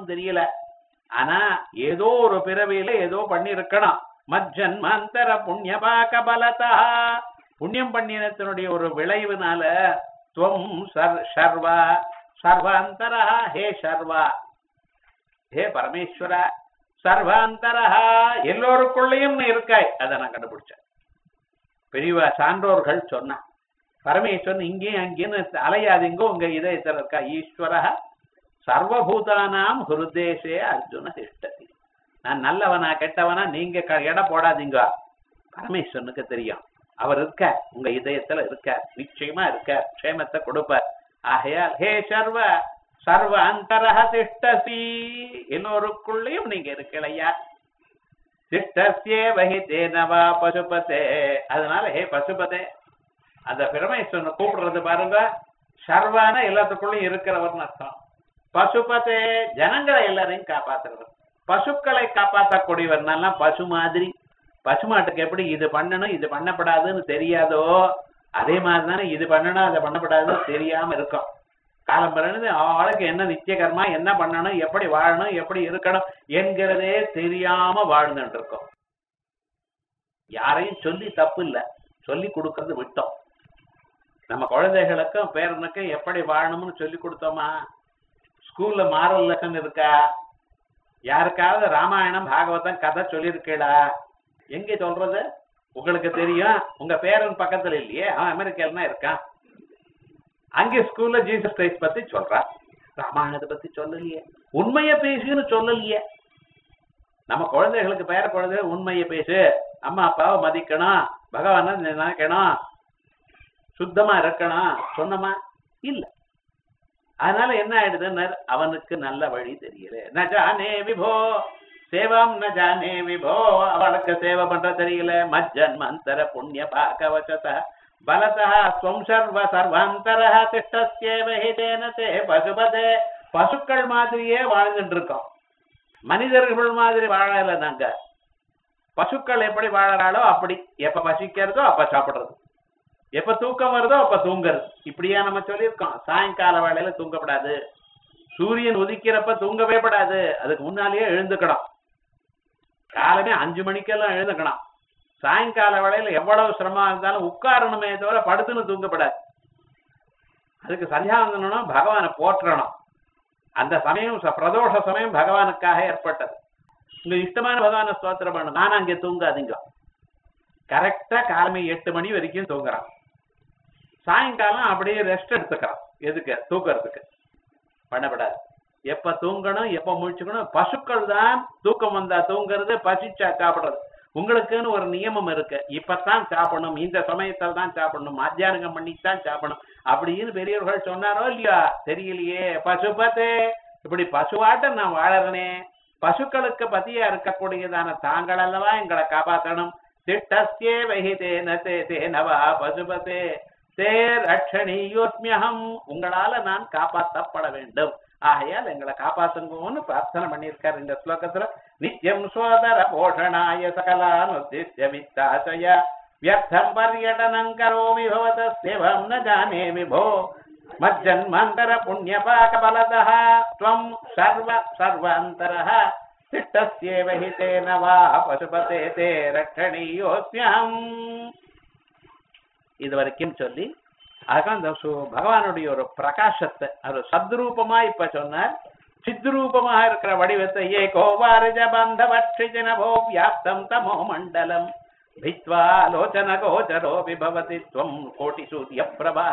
ஒண்ணும் தெரியல ஆனா ஏதோ ஒரு பிறவியில ஏதோ பண்ணி இருக்கணும் மஜ்ஜன்மாந்தர புண்ணியபாக பலதா புண்ணியம் பண்ணினத்தினுடைய ஒரு விளைவுனால துவம் சர் சர்வா சர்வாந்தரா ஹே சர்வா ஹே பரமேஸ்வர சர்வாந்தரா எல்லோருக்குள்ளேயும் நீ இருக்காய் அதை நான் கண்டுபிடிச்சேன் பெரியவா சான்றோர்கள் சொன்னா பரமேஸ்வரன் இங்கேயும் அங்கேயும் அலையாதீங்கோ உங்க இதயத்துல இருக்கா ஈஸ்வர சர்வபூதானாம் ஹிருதேசே அர்ஜுன திஷ்டதி நான் நல்லவனா கெட்டவனா நீங்க க- எடை போடாதீங்க பரமேஸ்வரனுக்கு தெரியும் அவர் இருக்க உங்க இதயத்துல இருக்க நிச்சயமா இருக்க க்ஷேமத்தை கொடுப்பார் ஆகையால் ஹே சர்வ சர்வ அந்தரஹ திஷ்டசி எல்லோருக்குள்ளேயும் நீங்க இருக்கலையா திஷ்டசியே வகி தேனவா பசுபதே அதனால ஹே பசுபதே அந்த பிரமேஸ்வரனை கூப்பிடுறது பாருங்க சர்வான எல்லாத்துக்குள்ளயும் இருக்கிறவர்னு அர்த்தம் பசுபதே ஜனங்களை எல்லாரையும் காப்பாத்துறவர் பசுக்களை காப்பாற்றக்கூடியவர்னாலாம் பசு மாதிரி பசுமாட்டுக்கு எப்படி இது பண்ணணும் இது பண்ணப்படாதுன்னு தெரியாதோ அதே மாதிரி தானே இது பண்ணணும் அதை பண்ணப்படாதுன்னு தெரியாம இருக்கும் காலம் பிறகு அவளுக்கு என்ன நித்திய கர்மா என்ன பண்ணணும் எப்படி வாழணும் எப்படி இருக்கணும் என்கிறதே தெரியாம வாழ்ந்துட்டு இருக்கோம் யாரையும் சொல்லி தப்பு இல்ல சொல்லி கொடுக்கறது விட்டோம் நம்ம குழந்தைகளுக்கும் பேரனுக்கும் எப்படி வாழணும்னு சொல்லி கொடுத்தோமா ஸ்கூல்ல மாரல் லெசன் இருக்கா யாருக்காவது ராமாயணம் பாகவதம் கதை சொல்லியிருக்கீடா எங்க சொல்றது உங்களுக்கு தெரியும் உங்க பேரன் பக்கத்துல இல்லையே அவன் அமெரிக்கால தான் இருக்கான் அங்கே ஸ்கூல்ல ஜீசஸ் கிரைஸ்ட் பத்தி சொல்றான் ராமாயணத்தை பத்தி சொல்லலையே உண்மையை பேசுன்னு சொல்லலையே நம்ம குழந்தைகளுக்கு பேர குழந்தை உண்மையை பேசு அம்மா அப்பாவை மதிக்கணும் பகவானை நினைக்கணும் சுத்தமா இருக்கணும் சொன்னமா இல்ல அதனால என்ன ஆயிடுதுன்னு அவனுக்கு நல்ல வழி தெரியல ந ஜானே விபோ சேவம் ந ஜானே விபோ அவனுக்கு சேவை பண்ற தெரியல மஜ்ஜன் மந்தர புண்ணிய பாகவசத பலதா ஸ்வம் சர்வ சர்வாந்தர திஷ்டஸ்யேவ ஹிதேன தே பசுபதே பசுக்கள் மாதிரியே வாழ்ந்துட்டு இருக்கோம் மனிதர்கள் மாதிரி வாழல நாங்க பசுக்கள் எப்படி வாழறாளோ அப்படி எப்ப பசிக்கிறதோ அப்ப சாப்பிடுறது எப்ப தூக்கம் வருதோ அப்ப தூங்குறது இப்படியா நம்ம சொல்லியிருக்கோம் சாயங்கால வேளையில தூங்கப்படாது சூரியன் உதிக்கிறப்ப தூங்கவே படாது அதுக்கு முன்னாலேயே எழுந்துக்கணும் காலமே அஞ்சு மணிக்கெல்லாம் எழுந்துக்கணும் சாயங்கால வேளையில எவ்வளவு சிரமமா இருந்தாலும் உட்காரணுமே தவிர படுத்துன்னு தூங்கப்படாது அதுக்கு சந்தியாவந்தனம் பகவானை போற்றணும் அந்த சமயம் ச- பிரதோஷ சமயம் பகவானுக்காக ஏற்பட்டது உங்க இஷ்டமான பகவானை ஸ்தோத்திரம் பண்ணணும் நானும் அங்கே தூங்காதீங்க கரெக்டா காலமே எட்டு மணி வரைக்கும் தூங்குறான் சாயங்காலம் அப்படியே ரெஸ்ட் எடுத்துக்கிறான் எதுக்கு தூக்கறதுக்கு பண்ணப்படாது எப்ப தூங்கணும் எப்ப முழிச்சுக்கணும் பசுக்கள் தான் தூக்கம் வந்தா தூங்குறது பசிச்சா சாப்பிடுறது உங்களுக்குன்னு ஒரு நியமம் இருக்கு இப்பதான் சாப்பிடணும் இந்த சமயத்தில் தான் சாப்பிடணும் மத்தியானம் பண்ணித்தான் சாப்பிடணும் அப்படின்னு பெரியவர்கள் சொன்னாரோ இல்லையா தெரியலையே பசுபதே இப்படி பசுவாட்ட நான் வாழறனே பசுக்களுக்கு பதியா இருக்கக்கூடியதான தாங்கள் அல்லவா எங்களை காப்பாற்றணும் திட்டஸ்யே வகிதேன தே தேனவா பசுபதே தே ரட்சணியோஸ்மியகம் உங்களால நான் காப்பாற்றப்பட வேண்டும் ஆகையால் எங்களை காப்பாத்துங்கன்னு பிரார்த்தனை பண்ணியிருக்காரு இந்த ஸ்லோகத்துல நித்யம் சோதர போஷணாய சகலானுத்திய வித்தாசய வியர்த்தம் பர்யடனம் கரோமி பவத சேவம் ந ஜானே விபோ மஜ்ஜன்மாந்தர புண்ணியபாக பலதः त्वं सर्व सर्वान्तरः திட்டஸ்யேவ ஹி தேன வா பசுபதே தே ரட்சணீயோஸ்மியம் இது வரைக்கும் சொல்லி அதுக்காக அந்த சு- பகவானுடைய ஒரு பிரகாசத்தை அது சத்ரூபமா இப்ப சொன்னார் சித்ரூபமாக இருக்கிற வடிவத்தை ஏ கோவாரிஜ பந்தவட்சிஜனபோ வியாப்தம் தமோ மண்டலம் भित्वा लोचन गोचरो विभवति त्वं कोटिसूर्य प्रभा